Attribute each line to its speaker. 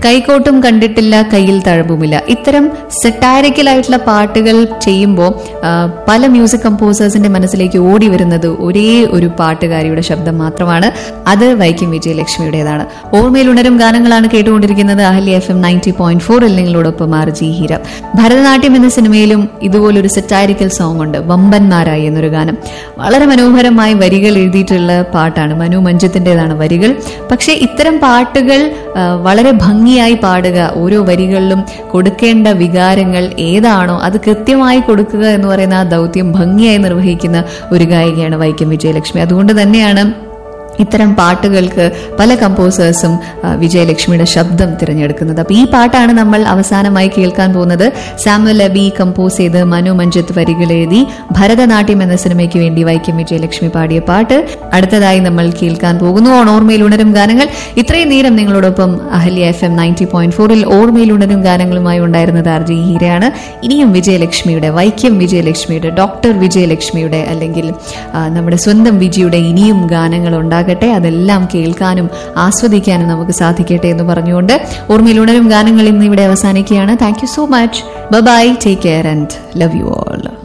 Speaker 1: കൈക്കോട്ടും കണ്ടിട്ടില്ല കയ്യിൽ തഴമ്പുമില്ല ഇത്തരം സെറ്റാരിക്കൽ ആയിട്ടുള്ള പാട്ടുകൾ ചെയ്യുമ്പോൾ പല മ്യൂസിക് കമ്പോസേഴ്സിന്റെ മനസ്സിലേക്ക് ഓടി വരുന്നത് ഒരേ ഒരു പാട്ടുകാരിയുടെ ശബ്ദം മാത്രമാണ് അത് വൈക്കം വിജയലക്ഷ്മിയുടേതാണ് ഓർമ്മയിൽ ഉണരും ഗാനങ്ങളാണ് കേട്ടുകൊണ്ടിരിക്കുന്നത് Ahalya F M ninety point ഫോറിൽ നിങ്ങളോടൊപ്പം ആർ ജി ഹീര ഭരതനാട്യം എന്ന സിനിമയിലും ഇതുപോലൊരു സെറ്റാരിക്കൽ സോങ് ഉണ്ട് വമ്പന്മാരായി എന്നൊരു ഗാനം വളരെ മനോഹരമായി വരികൾ എഴുതിയിട്ടുള്ള പാട്ടാണ് മനു മഞ്ജത്തിൻ്റെതാണ് വരികൾ പക്ഷേ ഇത്തരം പാട്ടുകൾ ആ, വളരെ ഭംഗിയായി പാടുക ഓരോ വരികളിലും കൊടുക്കേണ്ട വികാരങ്ങൾ ഏതാണോ അത് കൃത്യമായി കൊടുക്കുക എന്ന് പറയുന്ന ആ ദൗത്യം ഭംഗിയായി നിർവഹിക്കുന്ന ഒരു ഗായികയാണ് വൈക്കം വിജയലക്ഷ്മി അതുകൊണ്ട് തന്നെയാണ് ഇത്തരം പാട്ടുകൾക്ക് പല കമ്പോസേഴ്സും ആ, വിജയലക്ഷ്മിയുടെ ശബ്ദം തിരഞ്ഞെടുക്കുന്നത് അപ്പൊ ഈ പാട്ടാണ് നമ്മൾ അവസാനമായി കേൾക്കാൻ പോകുന്നത് സാമുൽ അബി കമ്പോസ് ചെയ്ത് മനു മഞ്ജിത്ത് വരികൾ എഴുതി ഭരതനാട്യം എന്ന സിനിമയ്ക്ക് വേണ്ടി വൈക്കം വിജയലക്ഷ്മി പാടിയ പാട്ട് അടുത്തതായി നമ്മൾ കേൾക്കാൻ പോകുന്നു ഓൺ ഓർമ്മയിൽ ഉണരും ഗാനങ്ങൾ ഇത്രയും നേരം നിങ്ങളോടൊപ്പം Ahalya F M ninety point ഫോറിൽ ഓർമ്മയിൽ ഉണരും ഗാനങ്ങളുമായി ഉണ്ടായിരുന്നത് ആർ ജി ഹീരയാണ് ഇനിയും വിജയലക്ഷ്മിയുടെ വൈക്കം വിജയലക്ഷ്മിയുടെ ഡോക്ടർ വിജയലക്ഷ്മിയുടെ അല്ലെങ്കിൽ ആ, നമ്മുടെ സ്വന്തം വിജിയുടെ ഇനിയും ഗാനങ്ങൾ ഉണ്ടാകട്ടെ അതെല്ലാം കേൾക്കാനും ആസ്വദിക്കാനും നമുക്ക് സാധിക്കട്ടെ എന്ന് പറഞ്ഞുകൊണ്ട് ഓർമ്മയിൽ ഉണരും ഗാനങ്ങൾ ഇന്ന് ഇവിടെ അവസാനിക്കുകയാണ് thank you so much bye take care and love you all